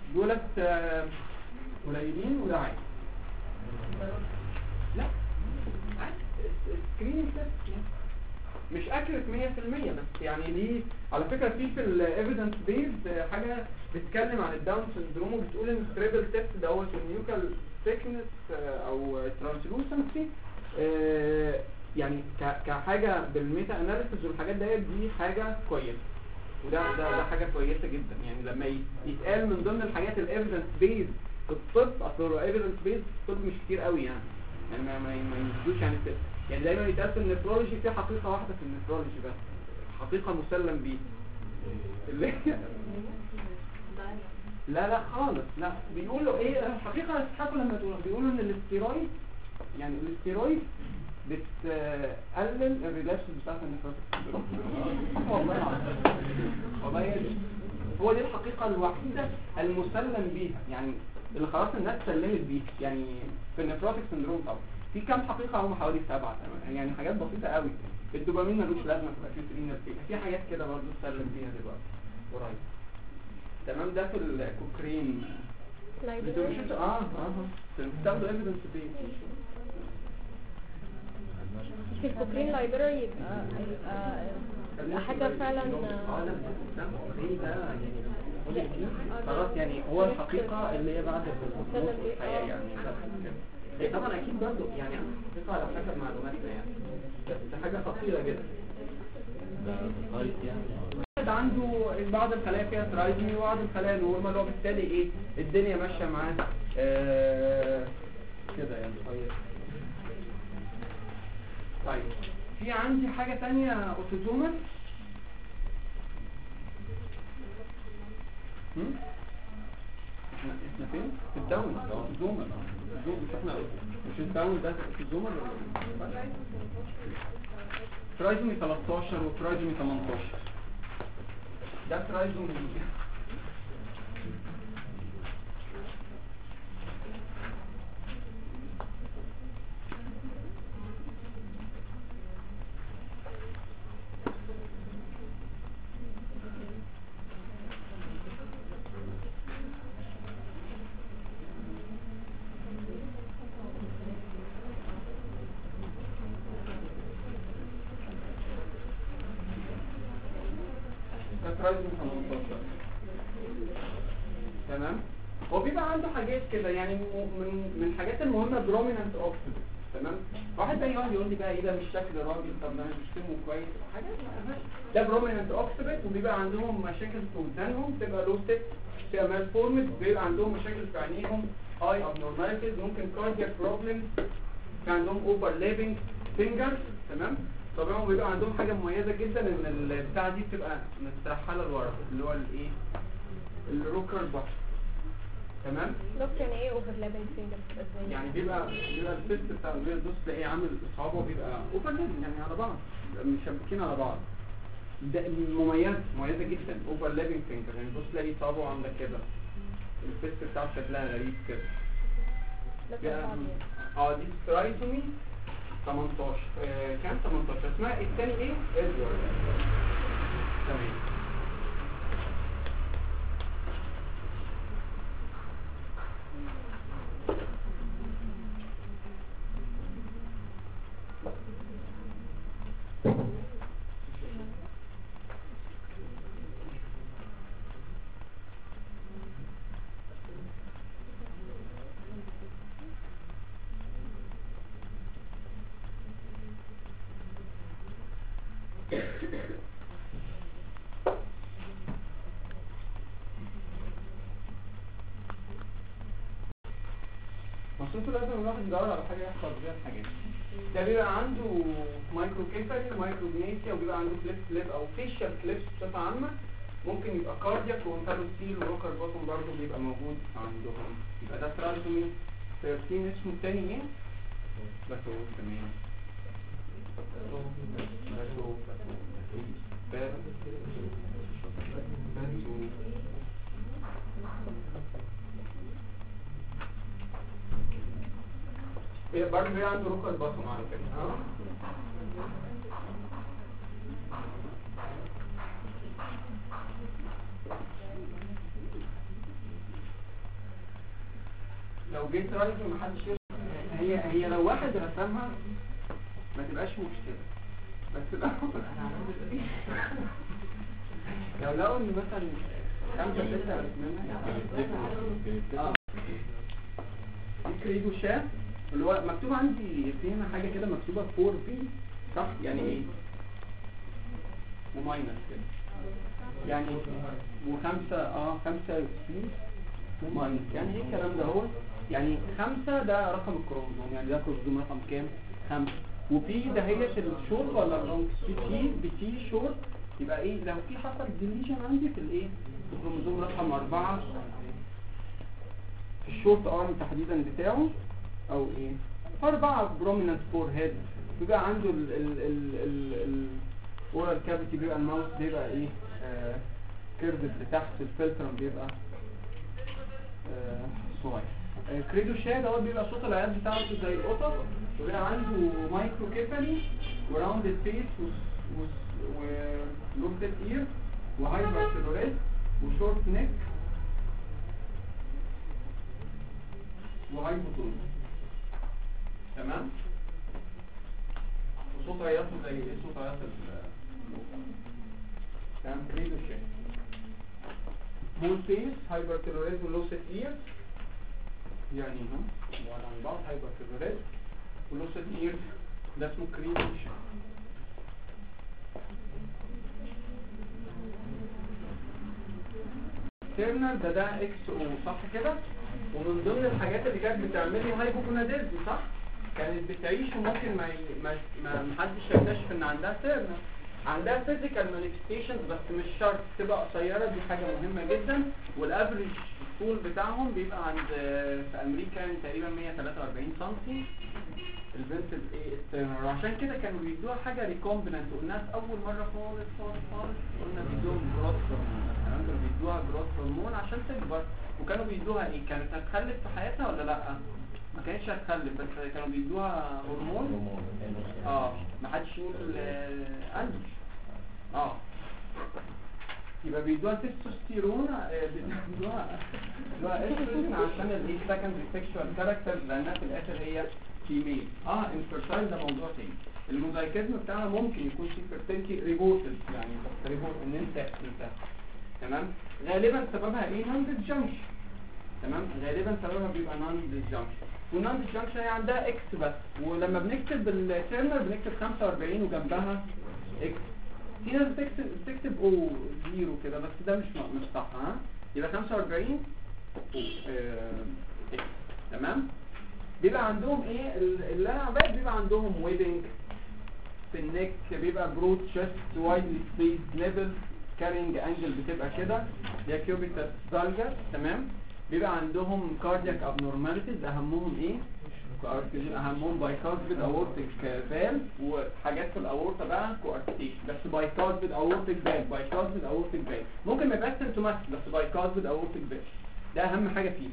دولت آه، قليلين وده عادي لا عادي سكريننج تيست مش اكيوريت 100% بس يعني ليه على فكره في في الايفيدنس بيز حاجه بتتكلم عن الداون سندروم وبتقول ان التريبل تيست دوت النيوكال ثيكنس او ترانسلوسنسي يعني ك- كحاجه بالميتا اناليسيز والحاجات ديت دي حاجه كويسه وده ده ده حاجه كويسه جدا يعني لما ي- يتقال من ضمن الحاجات الايفيدنس بيز في الطب اصل الايفيدنس بيز في الطب مش كتير قوي يعني يعني ما ما ما ينسوش يعني كده يعني دايما يتقال في النفرولوجي في حقيقه واحده في النفرولوجي بس حقيقه مسلم بيها اللي هي لا لا خالص لا بيقولوا ايه الحقيقه يضحكوا لما تقولوا بيقولوا ان الاستيرويد يعني الاستيرويد بتقلل الريلابس بتاعت النفروتك والله العظيم. والله هي دي. هو دي الحقيقه الوحيده المسلم بيها يعني اللي خلاص الناس سلمت بيها يعني في النفروتك سندروم طبعا في كام حقيقه هم حوالي سبعه تمام يعني حاجات بسيطه قوي الدوبامين ملوش لازمه في الاكيوت رينال فيلير في حاجات كده برضه اتسلم بيها دلوقتي قريب تمام ده في الكوكرين انتوا مش انتوا- اه اه بتاخدوا ايفيدنس بيه في الكوكرين لايبراري يبقى يبقى يبقى حاجة فعلا اه لا ده ايه ده يعني خلاص يعني هو الحقيقة اللي هي بعد الموت والحياة يعني هي طبعا اكيد برضه يعني حقيقة على حسب معلوماتنا يعني بس حاجة خطيرة جدا واحد عنده بعض الخلايا فيها ترايزمي وبعض الخلايا نورمال وبالتالي ايه الدنيا ماشية معاه آه كده يعني كويس طيب في عندي حاجة تانية اوتوزومال هم؟ احنا احنا فين؟ في الداون اوتوزومال اوتوزومال مش احنا مش الداون ده اوتوزومال ولا إيه؟ ترايزومي 13 وترايزومي 18 ده ترايزومي ده ترايزومي 18 تمام هو بيبقى عنده حاجات كده يعني م- من من الحاجات المهمه بروميننت اوكسيدنت تمام واحد بقى يقعد يقول لي بقى ايه ده مش شكل راجل طب ده انا مش سمه كويس حاجات ما لهاش. ده بروميننت اوكسيدنت وبيبقى عندهم مشاكل في ودانهم بتبقى لو ست بتبقى مال فورمد بيبقى عندهم مشاكل في عينيهم اي ابنورماليتيز ممكن كاردياك بروبلمز في عندهم اوفرلابنج فينجرز تمام طبعا بيبقى عندهم حاجه مميزه جدا ان البتاعه دي بتبقى مترحله لورا اللي هو الايه الروكر بطن تمام دكتور يعني ايه اوفرلابنج فينجر بتبقى ازاي؟ يعني بيبقى بيبقى الفيست بتاع البيض بص تلاقيه عامل اصابعه بيبقى اوفرلابنج يعني على بعض بيبقى مشبكين على بعض ده مميزه مميزه جدا اوفرلابنج فينجر يعني بص تلاقي صابعه عامله كده الفيست بتاعه شكلها غريب كده ده بقى- صعب يعني. اه دي سترايتومي 18 آه كام 18 اسمها الثاني ايه ادوارد تمام بس انتوا لازم الواحد يدور على حاجه يحفظ بيها الحاجات ده بيبقى عنده مايكرو كيفالي ومايكرو جنيسيا وبيبقى عنده كليب كليب او فيشال كليبس بصفه عامه ممكن يبقى كاردياك وانتروستيل وروكر بوتوم برضه بيبقى موجود عندهم يبقى ده ترانسومي 13 اسمه التاني ايه؟ باتو تمام باتو باتو باتو باتو هي برضه هي عنده ركب بطن على فكرة ها لو جيت رايز ومحدش يرسم هي هي لو واحد رسمها ما تبقاش مشكلة بس لو لو لقوا ان مثلا خمسة ستة رسمينها اه دي كريدو شاف اللي هو مكتوب عندي في هنا حاجة كده مكتوبة 4 بي صح يعني ايه وماينس كده يعني وخمسة اه خمسة بي وماينس يعني ايه الكلام ده هو يعني خمسة ده رقم الكروموزوم يعني ده كروموزوم رقم كام خمسة وبي ده هي الشورت ولا اللونج في تي بتي شورت يبقى ايه لو في حصل ديليشن عندي في الايه في الكروموزوم رقم أربعة في الشورت ارم تحديدا بتاعه او ايه أربعة بروميننت فور هيد بيبقى عنده ال ال ال ال ال اورال كافيتي بيبقى الماوس بيبقى ايه آه كيرفد لتحت الفلترم بيبقى آه صغير آه كريدو شاد هو بيبقى صوت العيال بتاعته زي القطط وبيبقى عنده مايكرو كيفالي وراوندد فيس ولوبتد اير وهايبر سيلوريت وشورت نيك وهايبوتون تمام وصوت عياطه زي ايه صوت عياط ال تمام كريدو شاد مول فيس هايبر تيروريز ولوسيت اير يعني ها بعد عن بعض هايبر تيروريز ولوسيت اير ده اسمه كريدو شاد تيرنر ده ده اكس او صح كده ومن ضمن الحاجات اللي كانت بتعمل له هايبوكوناديزم صح كانت بتعيش وممكن ما ي- ما ما محدش يكتشف ان عندها تيرنر عندها فيزيكال مانيفستيشنز بس مش شرط تبقى قصيره دي حاجه مهمه جدا والافريج الطول بتاعهم بيبقى عند في امريكا يعني تقريبا 143 سم البنت الايه التيرنر وعشان كده كانوا بيدوها حاجه ريكومبيننت قلناها في اول مره خالص خالص خالص قلنا بيدوهم جروث هرمون تمام كانوا بيدوها جروث هرمون عشان تكبر وكانوا بيدوها ايه كانت هتخلف في حياتها ولا لا ما كانتش هتخلف بس كانوا بيدوها هرمون اه ما حدش يقول آه، انجل اه يبقى بيدوها تستوستيرون آه، بيدوها بيدوها استروجين عشان الايه سكندري سيكشوال كاركتر لانها في الاخر هي فيميل اه انفيرتايل ده موضوع تاني الموزايكيزم بتاعها ممكن يكون في فيرتيلتي ريبورتد يعني بس ريبورت ان انت انت تمام غالبا سببها ايه نون ديسجنكشن تمام غالبا سببها بيبقى نون ديسجنكشن والنون ديسجنكشن هي عندها اكس بس ولما بنكتب التيرنر بنكتب 45 وجنبها اكس في ناس بتكتب بتكتب او زيرو كده بس ده مش مش صح ها يبقى 45 او آه، اكس تمام بيبقى عندهم ايه ال- اللي انا عباد بيبقى عندهم ويبنج في النك بيبقى برود تشست وايدلي سبيس ليفل كارينج انجل بتبقى كده هي كيوبيتال فالجر تمام بيبقى عندهم كاردياك ابنورماليتيز اهمهم ايه اهمهم بايكاربيد اورتيك فالف وحاجات في الاورطه بقى كوارتيشن بس بايكاربيد اورتيك فالف بايكاربيد اورتيك فالف ممكن ما يبقاش سيمتوماتيك بس بايكاربيد اورتيك فالف ده اهم حاجه فيه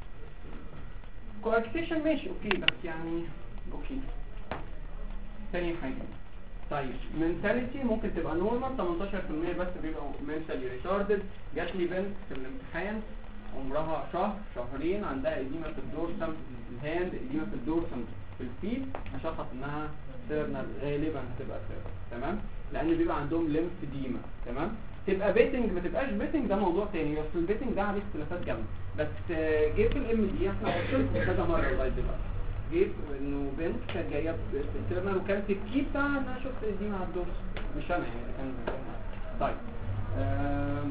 كوارتيشن ماشي اوكي بس يعني اوكي تاني حاجه طيب منتاليتي ممكن تبقى نورمال 18% بس بيبقوا منتالي ريتاردد جات لي بنت في الامتحان عمرها شهر شهرين عندها اديمه في الدورسم الهاند اديمه في الدورسم في الفيت اشخص انها سيرنال غالبا هتبقى سيرنال تمام لان بيبقى عندهم ليمف ديما تمام تبقى بيتنج ما تبقاش بيتنج ده موضوع تاني بس البيتنج ده عليه اختلافات جامده بس آه، جه في الام دي احنا قلت لكم كذا مره لغايه دلوقتي جه انه بنت كانت جايه في السيرنال وكانت الكي بتاعها ان انا شفت اديمه على الدورس مش انا يعني ده كان طيب آم،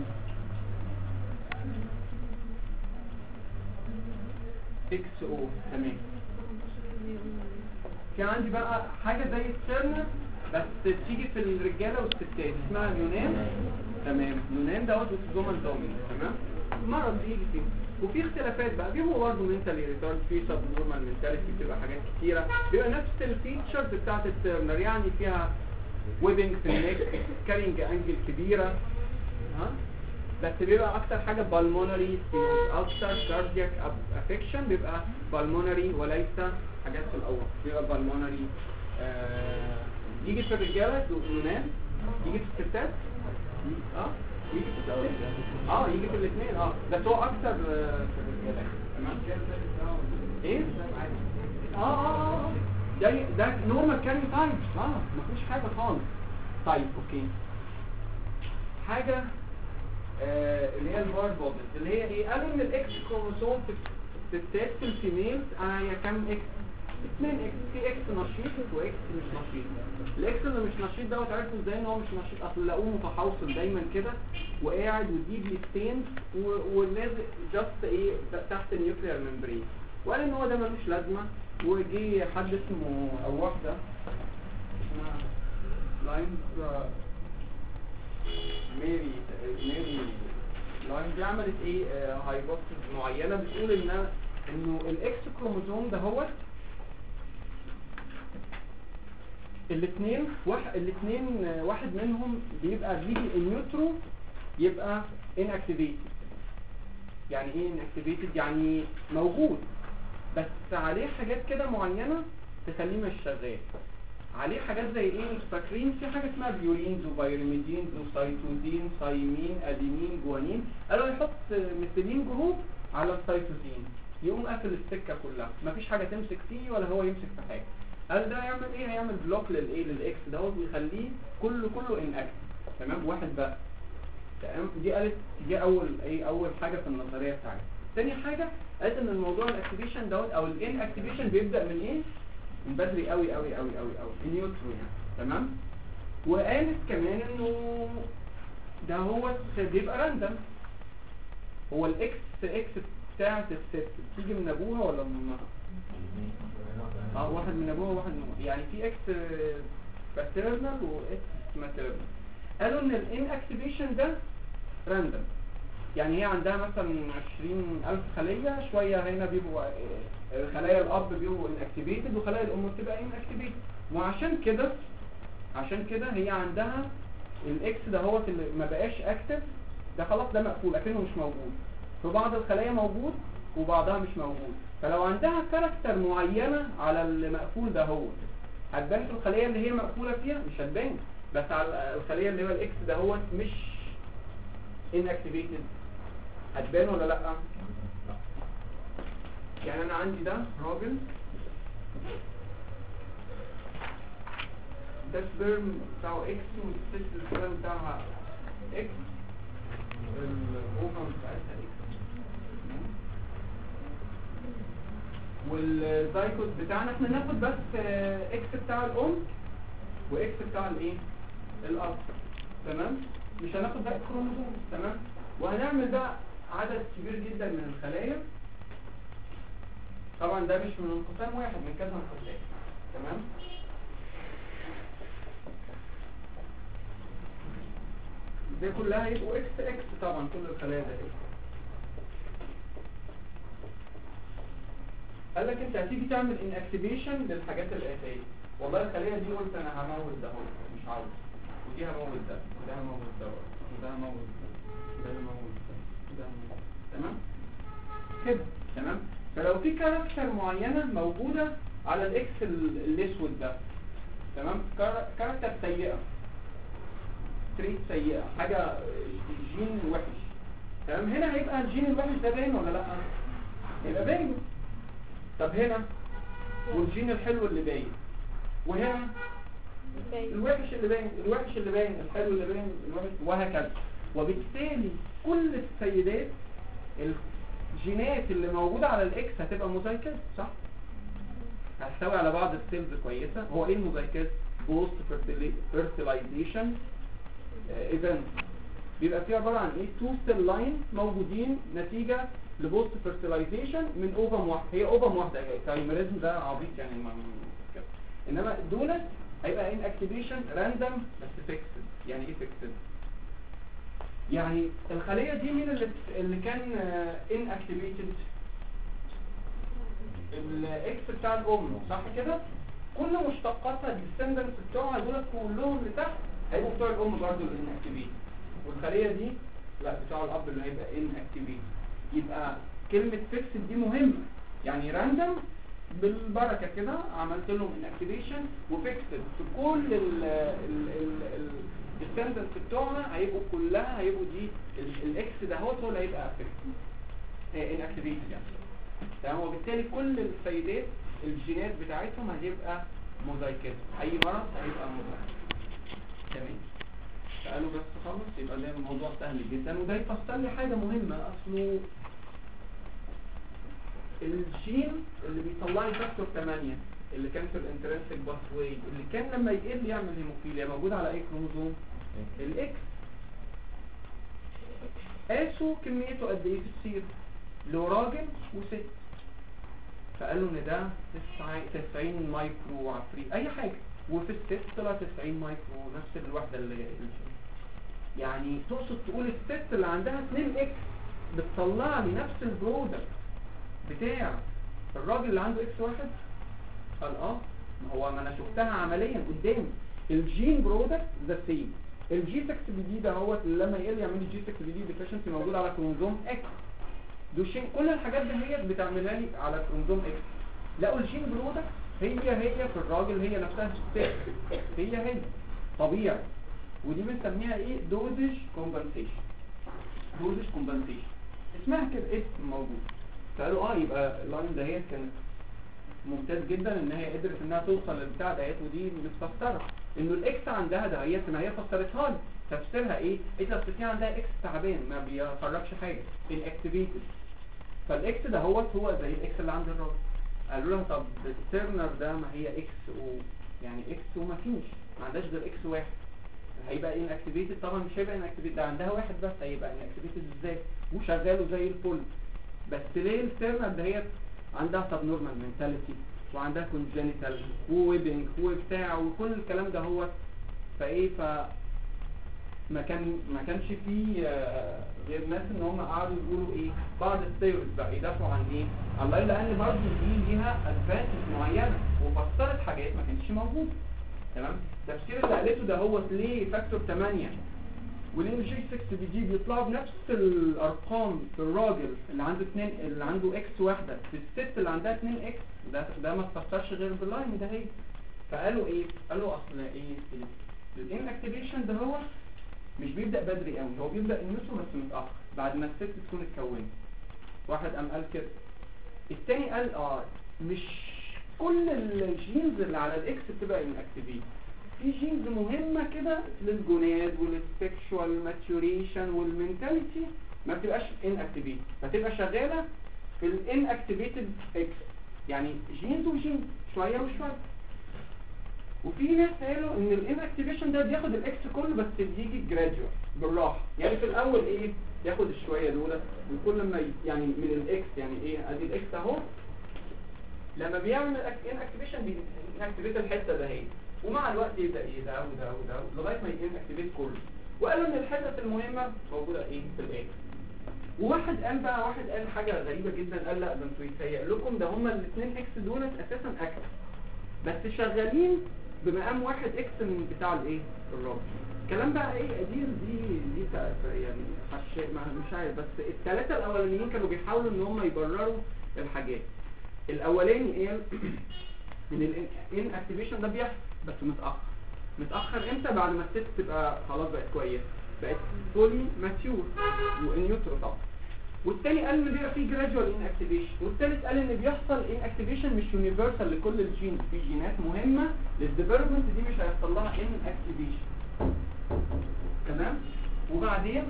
اكس او تمام في عندي بقى حاجة زي السيرنا بس تيجي في الرجالة والستات اسمها اليونان تمام اليونان دوت اوتوزومال دومين تمام مرض بيجي فيه وفي اختلافات بقى بيبقوا برضه منتالي ريتارد في سب نورمال منتاليتي بتبقى حاجات كتيرة بيبقى نفس الفيتشرز بتاعت التيرنر يعني فيها ويبنج في النك كارينج انجل كبيرة ها بس بيبقى اكتر حاجة بالمونري اكتر كاردياك افكشن بيبقى بالمونري وليس حاجات في الاول بيبقى بالمونري آه يجي في الرجالة يونان يجي في الستات اه يجي في الستات اه يجي في الاثنين اه بس هو اكتر آه، في الرجالة تمام ايه اه اه اه ده ده نورمال كاريوتايب اه مفيش حاجه خالص طيب اوكي حاجه آه اللي هي البار بودز اللي هي ايه قالوا ان الاكس كروموسوم في في الستات في الفيميلز آه هي كام اكس اثنين اكس في اكس نشيط واكس مش نشيط الاكس اللي مش نشيط دوت عرفوا ازاي ان هو مش نشيط اصل لقوه متحوصل دايما كده وقاعد وديبلي ستيند ولازق جاست ايه ت- تحت النيوكليير ممبرين وقال ان هو ده ملوش لازمه وجي حد اسمه او واحده اسمها لاين ميري ميري لاين دي عملت ايه هايبوثيز معينه بتقول ان انه الاكس كروموزوم ده هو الاثنين واحد الاثنين واحد منهم بيبقى بيجي النيوترو يبقى inactivated يعني ايه inactivated يعني موجود بس عليه حاجات كده معينة تخليه مش شغال عليه حاجات زي ايه انتوا فاكرين في حاجه اسمها بيورينز وبيرميدينز وسيتوزين سايمين ادينين جوانين قالوا يحط ميثيلين جروب على السيتوزين يقوم قافل السكه كلها مفيش حاجه تمسك فيه ولا هو يمسك في حاجه قال ده هيعمل ايه هيعمل بلوك للايه للاكس دوت ويخليه كله كله ان اكتف تمام واحد بقى تمام دي قالت دي اول ايه اول حاجه في النظريه بتاعتها تاني حاجه قالت ان الموضوع الاكتيفيشن دوت او الان اكتيفيشن بيبدا من ايه من بدري قوي قوي قوي قوي قوي النيوترو يعني تمام وقالت كمان انه ده هو بيبقى راندم هو الاكس اكس بتاعت الست بتيجي من ابوها ولا من امها اه واحد من ابوها وواحد من امها يعني في اكس باترنال واكس ماترنال قالوا ان الان اكتيفيشن ده راندم يعني هي عندها مثلا 20000 خلية شوية هنا بيبقوا آه، خلايا الأب بيبقوا inactivated وخلايا الأم بتبقى inactivated وعشان كده عشان كده هي عندها الإكس ده هو اللي ما بقاش اكتف ده خلاص ده مقفول أكنه مش موجود في بعض الخلايا موجود وبعضها مش موجود فلو عندها كاركتر معينة على المقفول ده هو هتبان في الخلية اللي هي مقفولة فيها مش هتبان بس على الخلية اللي هو الإكس ده هو مش inactivated هتبان ولا لا يعني انا عندي ده راجل ده سبرم بتاعه اكس والست السبرم بتاعها اكس الاوفر بتاعتها اكس والزايكوت بتاعنا احنا ناخد بس آه، اكس بتاع الام واكس بتاع الايه الاب تمام مش هناخد بقى كروموزوم تمام وهنعمل بقى عدد كبير جدا من الخلايا طبعا ده مش من انقسام واحد من كذا انقسام تمام دي كلها يبقوا اكس اكس طبعا كل الخلايا ده اكس قال لك انت هتيجي تعمل ان اكتيفيشن للحاجات الاتيه والله الخليه دي قلت انا هموت ده هو مش عاوز ودي هموت ده وده هموت ده وده هموت ده وده هموت ده وده هموت ده تمام كده تمام فلو في كاركتر معينه موجوده على الاكس ال- الاسود ده تمام كار- كاركتر سيئه تريت سيئه حاجه جين وحش تمام هنا هيبقى الجين الوحش ده باين ولا لا هيبقى باين طب هنا والجين الحلو اللي باين وهنا باين. الوحش اللي باين الوحش اللي باين الحلو اللي باين الوحش وهكذا وبالتالي كل السيدات الجينات اللي موجودة على الاكس هتبقى موزايكات صح هتحتوي على بعض السيلز كويسة هو ايه الموزايكات بوست فيرتلايزيشن ايفنت بيبقى فيه عبارة عن ايه تو سيل لاين موجودين نتيجة لبوست فيرتلايزيشن من اوفم واحد هي اوفم واحدة الكايميريزم ده عبيط يعني ما كده. انما دولت هيبقى ان اكتيفيشن راندوم بس فيكسد يعني ايه فيكسد يعني الخلية دي مين اللي اللي كان ان اكتيفيتد الاكس بتاع الام صح كده كل مشتقاتها الديسندنس بتوعها دول كلهم اللي تحت هيبقوا بتوع الام برضه الان اكتيفيتد والخلية دي لا بتوع الاب اللي هيبقى ان اكتيفيتد يبقى كلمة فيكسد دي مهمة يعني راندوم بالبركة كده عملت لهم انكتيفيشن وفيكسد في كل ال ال ال الديسندنس بتوعنا هيبقوا كلها هيبقوا دي ال- الاكس ده هو هو اللي هيبقى فيكسد انكتيفيتد يعني تمام وبالتالي كل السيدات الجينات بتاعتهم هتبقى موزايكات اي مرض هيبقى موزايك تمام فقالوا بس خلص يبقى ده الموضوع سهل جدا وده يفسر لي حاجه مهمه اصله الجين اللي بيطلع لي فاكتور 8 اللي كان في الانترنسك باثواي اللي كان لما يقل يعمل هيموفيليا موجود على اي كروموزوم الاكس قاسوا كميته قد ايه في السير لو راجل وست فقالوا ان ده 90 مايكرو عفريت اي حاجه وفي الست طلع 90 مايكرو نفس الوحده اللي اللي- يعني تقصد تقول الست اللي عندها 2 اكس بتطلع لي نفس البرودكت بتاع الراجل اللي عنده اكس واحد قال اه ما هو ما انا شفتها عمليا قدامي الجين برودكت ذا سيم الجي 6 بي دي ده هو اللي لما يقل يعمل لي جي 6 بي دي ديفيشنسي موجود على كروموزوم اكس دوشين كل الحاجات دي هي بتعملها لي على كروموزوم اكس لقوا الجين برودكت هي هي في الراجل هي نفسها في الست هي هي طبيعي ودي بنسميها ايه دوزج كومبنسيشن دوزج كومبنسيشن اسمها كده اسم موجود فقالوا اه يبقى اللاين دهيت كانت ممتاز جدا ان هي قدرت انها توصل للبتاع دهيت ودي متفسره انه الاكس عندها دهيت ما هي فسرتها لي تفسيرها ايه؟ انت بتفسير عندها اكس تعبان ما بيخرجش حاجه inactivated فالاكس ده هو هو زي الاكس اللي عند الراجل قالوا لها طب الترنر ده ما هي اكس و يعني اكس وما فيش ما عندهاش غير اكس واحد هيبقى inactivated طبعا مش هيبقى inactivated ده عندها واحد بس هيبقى inactivated ازاي وشغاله زي الفل بس ليه الترنر دهيت عندها سبنورمال منتاليتي وعندها كونجينيتال وويبنج وبتاع وكل الكلام ده هو فايه ف ما كان ما كانش فيه آه، غير ناس ان هم قعدوا يقولوا ايه بعض الثيوريز بقى يدافعوا عن ايه الله لان برضه دي ليها ادفانتج معينه وفسرت حاجات ما كانتش موجوده تمام التفسير اللي قالته ده هو ليه فاكتور 8 وليه الجي 6 بي دي بيطلعوا بنفس الارقام في الراجل اللي عنده اتنين اللي عنده اكس واحده في الست اللي عندها 2 اكس ده ده ما تفسرش غير باللاين ده هي فقالوا ايه قالوا اصل ايه الان اكتيفيشن ده هو مش بيبدا بدري قوي هو بيبدا النيوتن بس متاخر بعد ما الست تكون اتكونت واحد قام قال كده التاني قال اه مش كل الجينز اللي على الاكس بتبقى ان اكتيفيت في جينز مهمة كده للجوناد وللسكشوال ماتوريشن والمنتاليتي ما بتبقاش ان اكتيفيت فتبقى شغالة في الان اكتيفيتد اكس يعني جينز وجينز شوية وشوية وفي ناس قالوا ان الان اكتيفيشن ده بياخد الاكس كله بس بيجي جراديوال بالراحه يعني في الاول ايه ياخد الشويه دول وكل ما ي- يعني من الاكس يعني ايه ادي الاكس اهو لما بيعمل ان اكتيفيشن بيأكتيفيت الحته ده اهي ومع الوقت يبدا ايه ده وده وده لغايه ما يان اكتيفيت كله وقالوا ان الحتت المهمه موجوده ايه في الاكس وواحد قال بقى واحد قال حاجه غريبه جدا قال لا ده انتوا يتهيأ لكم ده هما الاثنين اكس دولت اساسا اكس بس شغالين بمقام واحد اكس من بتاع الايه الراجل الكلام بقى ايه دي دي دي تا- يعني حش ما مش عارف بس الثلاثه الاولانيين كانوا بيحاولوا ان هم يبرروا الحاجات الاولاني قال ان الان اكتيفيشن ده بيحصل بس متاخر متاخر امتى بعد ما الست تبقى خلاص بقت كويسه بقت فولي ماتيور وانيوترو طبعا والتاني قال ان بيبقى فيه جراديوال ان اكتيفيشن والتالت قال ان بيحصل ان اكتيفيشن مش يونيفرسال لكل الجينز في جينات مهمه للديفلوبمنت دي مش هيحصل لها ان اكتيفيشن تمام وبعدين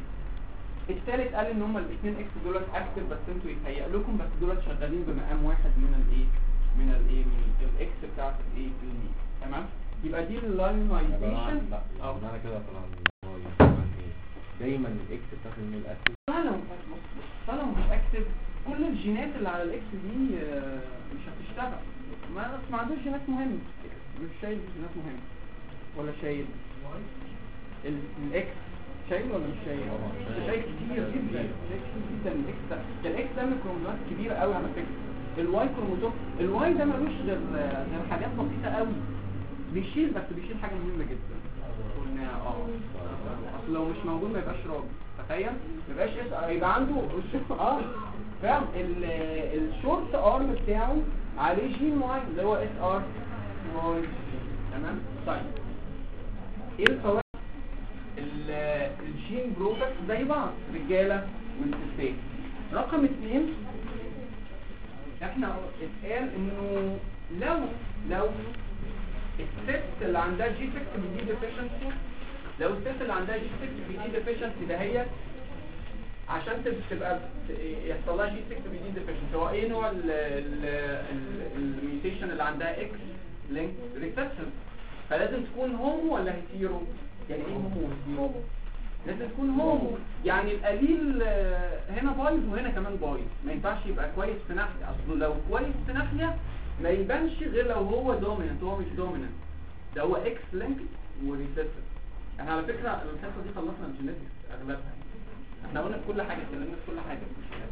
التالت قال ان هما الاثنين اكس دولت اكتف بس انتوا يتهيأ لكم بس دولت شغالين بمقام واحد من الايه من الايه من الاكس بتاعت الايه الميل تمام يبقى دي اللاينايزيشن لا اه معنى كده طبعا هو يعني دايما الاكس بتاخد من الاكتف طالما طالما مش اكتف كل الجينات اللي على الاكس دي آه، مش هتشتغل ما ما عندوش جينات مهمه مش شايل جينات مهمه ولا شايل ال- الاكس شايل ولا مش شايل طبعا انت شايل. شايل كتير جدا شايل كتير جدا الاكس ده ده الاكس ده من كروموزومات كبيره قوي على فكره الواي كروموزوم الواي ده ملوش غير غير حاجات بسيطه قوي بيشيل بس بيشيل حاجه مهمه جدا قلنا اه اصل لو مش موجود ما يبقاش راجل تخيل ما يبقاش اس يبقى عنده اه فاهم ال- الشورت ارم بتاعه عليه جين معين اللي هو اس ار تمام طيب ايه الفوائد ال- الجين برودكت زي بعض رجاله والستات رقم اثنين احنا اتقال انه لو لو الست اللي عندها جي 6 بي دي ديفيشنسي لو الست اللي عندها جي 6 بي دي ديفيشنسي ده هي عشان تب- تبقى يحصل لها جي 6 بي دي ديفيشنسي هو ايه نوع الميوتيشن اللي عندها اكس لينك ريسبشن فلازم تكون هومو ولا هيتيرو يعني ايه هومو وهيتيرو لازم تكون هومو يعني القليل آه، هنا بايظ وهنا كمان بايظ ما ينفعش يبقى كويس في ناحيه اصله لو كويس في ناحيه ما يبانش غير لو هو دوميننت هو مش دوميننت ده هو اكس لينك وريسيسيف احنا على فكره الحصه دي خلصنا الجينيتكس اغلبها احنا قلنا في كل حاجه اتكلمنا في كل حاجه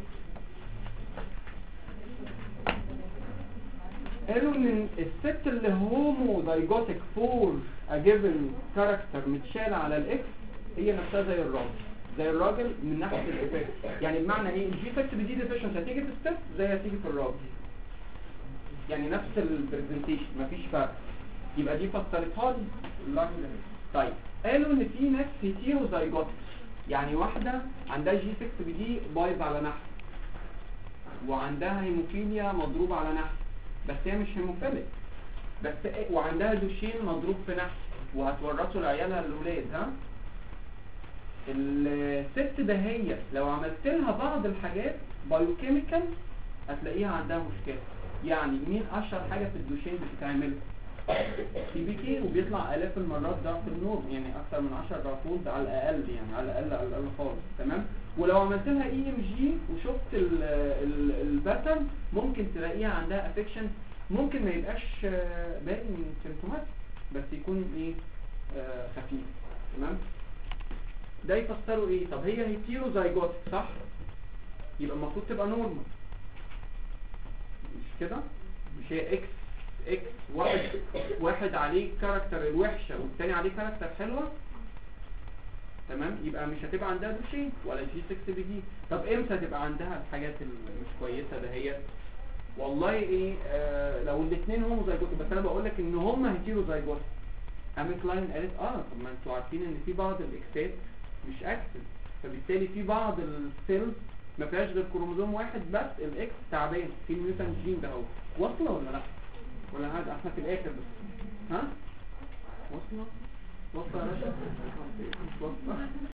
قالوا ان الست اللي هومو دايجوتيك فور ا جيفن كاركتر متشاله على الاكس هي نفسها زي الراجل زي الراجل من ناحيه الايفكت يعني بمعنى ايه الجي افكت دي ديفيشنس هتيجي في الست زي هتيجي في الراجل يعني نفس البرزنتيشن مفيش فرق يبقى دي فسرتها لي اللاين طيب قالوا ان في ناس هيتيروزايجوتيك يعني واحده عندها جي 6 بي دي بايظ على ناحيه وعندها هيموفيليا مضروب على ناحيه بس هي مش هيموفيليك بس إيه- وعندها دوشين مضروب في ناحيه وهتورثه لعيالها الاولاد ها الست دهية لو عملت لها بعض الحاجات بايوكيميكال هتلاقيها عندها مشكلة يعني مين اشهر حاجة في الدوشين بتتعمل سي بي كي وبيطلع الاف المرات ضعف النور يعني اكتر من 10 ضعفات على الاقل يعني على الاقل على الاقل خالص تمام ولو عملت لها اي ام جي وشفت الباترن ممكن تلاقيها عندها افكشن ممكن ما يبقاش آه، باين سيمتومات بس يكون ايه آه، خفيف تمام ده يفسروا ايه طب هي هيتيروزايجوتك صح يبقى المفروض تبقى نورمال مش كده مش هي اكس اكس واحد واحد عليه كاركتر الوحشه والتاني عليه كاركتر حلوه تمام يبقى مش هتبقى عندها دوشين ولا جي 6 بي دي طب امتى تبقى عندها الحاجات اللي مش كويسه دهيت والله ايه آه لو الاثنين هم زيجوتي بس انا بقول لك ان هم هيتيروزايجوتي امي كلاين قالت اه طب ما انتوا عارفين ان في بعض الاكسات مش اكتف فبالتالي في بعض السيلز ما فيهاش غير كروموزوم واحد بس الاكس تعبان في الميوتانت جين ده اهو واصله ولا لا ولا هذا احنا في الاخر بس ها واصله واصله يا رشا مش واصله